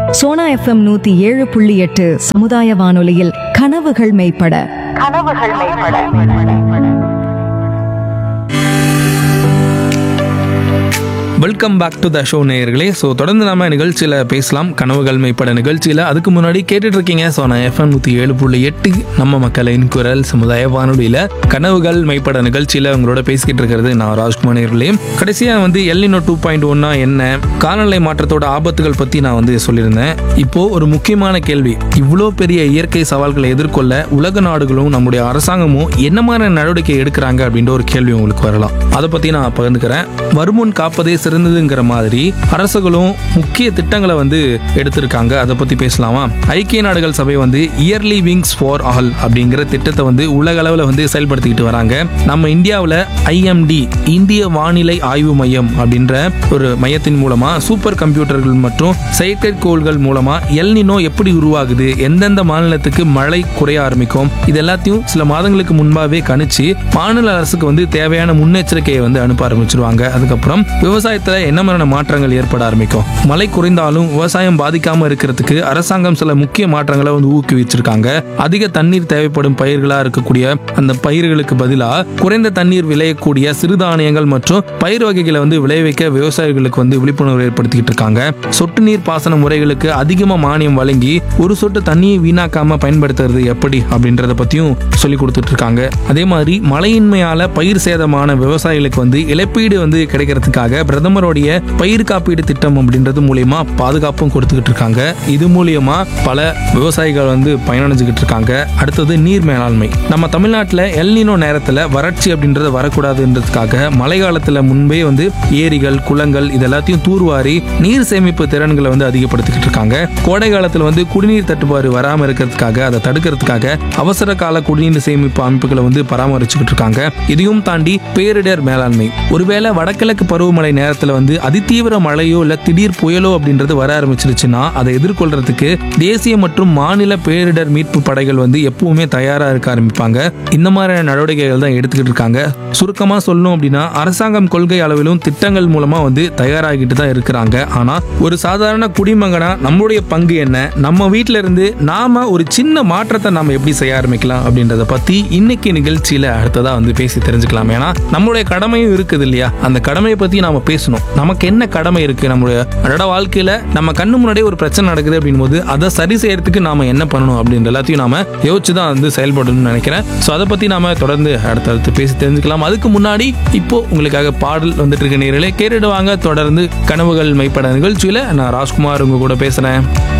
Sona FM நூத்தி ஏழு புள்ளி எட்டு சமுதாய வானொலியில் கனவுகள் மெய்ப்பட கனவுகள் மேம்பட welcome back to the show நேயர்களே ஸோ தொடர்ந்து நம்ம நிகழ்ச்சியில் பேசலாம் கனவுகள் மெய்ப்பட நிகழ்ச்சியில் அதுக்கு முன்னாடி கேட்டுட்டு இருக்கீங்க ஸோ நான் எஃப்எம் நூற்றி ஏழு புள்ளி எட்டு நம்ம மக்களின் குரல் சமுதாய வானொலியில் கனவுகள் மெய்ப்பட நிகழ்ச்சியில் உங்களோட பேசிக்கிட்டு இருக்கிறது நான் ராஜ்குமார் நேயர்களே கடைசியாக வந்து எல்லினோ டூ பாயிண்ட் ஒன்னா என்ன காலநிலை மாற்றத்தோட ஆபத்துகள் பற்றி நான் வந்து சொல்லியிருந்தேன் இப்போ ஒரு முக்கியமான கேள்வி இவ்வளோ பெரிய இயற்கை சவால்களை எதிர்கொள்ள உலக நாடுகளும் நம்முடைய அரசாங்கமும் என்ன மாதிரி நடவடிக்கை எடுக்கிறாங்க அப்படின்ற ஒரு கேள்வி உங்களுக்கு வரலாம் அதை பற்றி நான் பகிர்ந்துக்கிறேன் வருமுன் காப்பதே சிறந்ததுங்கிற மாதிரி அரசுகளும் முக்கிய திட்டங்களை வந்து எடுத்திருக்காங்க அதை பற்றி பேசலாமா ஐக்கிய நாடுகள் சபை வந்து இயர்லி விங்ஸ் ஃபார் ஆல் அப்படிங்கிற திட்டத்தை வந்து உலக அளவில் வந்து செயல்படுத்திக்கிட்டு வராங்க நம்ம இந்தியாவில் ஐஎம்டி இந்திய வானிலை ஆய்வு மையம் அப்படின்ற ஒரு மையத்தின் மூலமா சூப்பர் கம்ப்யூட்டர்கள் மற்றும் செயற்கைக்கோள்கள் மூலமா எல்னினோ எப்படி உருவாகுது எந்தெந்த மாநிலத்துக்கு மழை குறைய ஆரம்பிக்கும் இது எல்லாத்தையும் சில மாதங்களுக்கு முன்பாகவே கணிச்சு மாநில அரசுக்கு வந்து தேவையான முன்னெச்சரிக்கையை வந்து அனுப்ப ஆரம்பிச்சிருவாங்க அதுக்கப்புறம் விவசாயத்துல என்ன மாதிரியான மாற்றங்கள் ஏற்பட ஆரம்பிக்கும் மழை குறைந்தாலும் விவசாயம் பாதிக்காம இருக்கிறதுக்கு அரசாங்கம் சில முக்கிய மாற்றங்களை வந்து ஊக்குவிச்சிருக்காங்க அதிக தண்ணீர் தேவைப்படும் பயிர்களா இருக்கக்கூடிய அந்த பயிர்களுக்கு பதிலா குறைந்த தண்ணீர் விளையக்கூடிய சிறுதானியங்கள் மற்றும் பயிர் வகைகளை வந்து விளைவிக்க விவசாயிகளுக்கு வந்து விழிப்புணர்வு ஏற்படுத்திக்கிட்டு இருக்காங்க சொட்டு நீர் பாசன முறைகளுக்கு அதிகமா மானியம் வழங்கி ஒரு சொட்டு தண்ணியை வீணாக்காம பயன்படுத்துறது எப்படி அப்படின்றத பத்தியும் சொல்லி கொடுத்துட்டு இருக்காங்க அதே மாதிரி மழையின்மையால பயிர் சேதமான விவசாயிகளுக்கு வந்து இழப்பீடு வந்து கிடைக்கிறதுக்காக பிரதமருடைய பயிர் காப்பீடு திட்டம் அப்படின்றது மூலியமா பாதுகாப்பும் கொடுத்துக்கிட்டு இருக்காங்க இது மூலியமா பல விவசாயிகள் வந்து பயனடைஞ்சுக்கிட்டு இருக்காங்க அடுத்தது நீர் மேலாண்மை நம்ம தமிழ்நாட்டில் எல்னினோ நேரத்தில் வறட்சி அப்படின்றது வரக்கூடாதுன்றதுக்காக மழை காலத்தில் முன்பே வந்து ஏரிகள் குளங்கள் இது எல்லாத்தையும் தூர்வாரி நீர் சேமிப்பு திறன்களை வந்து அதிகப்படுத்திக்கிட்டு இருக்காங்க கோடை காலத்தில் வந்து குடிநீர் தட்டுப்பாடு வராமல் இருக்கிறதுக்காக அதை தடுக்கிறதுக்காக அவசர கால குடிநீர் சேமிப்பு அமைப்புகளை வந்து பராமரிச்சுக்கிட்டு இருக்காங்க இதையும் தாண்டி பேரிடர் மேலாண்மை ஒருவேளை வடகிழக்கு பருவமழை நேரத்தில் வந்து அதிதீவிர மழையோ இல்லை திடீர் புயலோ அப்படின்றது வர ஆரம்பிச்சிருச்சுன்னா அதை எதிர்கொள்றதுக்கு தேசிய மற்றும் மாநில பேரிடர் மீட்பு படைகள் வந்து எப்பவுமே தயாரா இருக்க ஆரம்பிப்பாங்க இந்த மாதிரியான நடவடிக்கைகள் தான் எடுத்துக்கிட்டு இருக்காங்க சுருக்கமா சொல்லணும் அப்படின்னா அரசாங்கம் கொள்கை அளவிலும் திட்டங்கள் மூலமா வந்து தயாராகிட்டு தான் இருக்கிறாங்க ஆனா ஒரு சாதாரண குடிமகனா நம்மளுடைய பங்கு என்ன நம்ம வீட்ல இருந்து நாம ஒரு சின்ன மாற்றத்தை நாம எப்படி செய்ய ஆரம்பிக்கலாம் அப்படின்றத பத்தி இன்னைக்கு நிகழ்ச்சியில அடுத்ததா வந்து பேசி தெரிஞ்சுக்கலாம் ஏன்னா நம்மளுடைய கடமையும் இருக்குது இல்லையா அந்த கடமையை பத்தி நாம பேசணும் நமக்கு என்ன கடமை இருக்கு நம்மளுடைய அன்றாட வாழ்க்கையில நம்ம கண்ணு முன்னாடியே ஒரு பிரச்சனை நடக்குது அப்படின் போது அதை சரி செய்யறதுக்கு நாம என்ன பண்ணணும் அப்படின்ற எல்லாத்தையும் நாம யோசிச்சு தான் வந்து செயல்படணும்னு நினைக்கிறேன் ஸோ அதை பத்தி நாம தொடர்ந்து அடுத்தடுத்து பேசி தெரிஞ்சுக்கலாம் அதுக்கு முன்னாடி இப்போ உங்களுக்காக பாடல் வந்துட்டு இருக்க நேரிலே கேட்டுடுவாங்க தொடர்ந்து கனவுகள் மைப்பட நிகழ்ச்சியில நான் ராஜ்குமார் உங்க கூட பேசுறேன்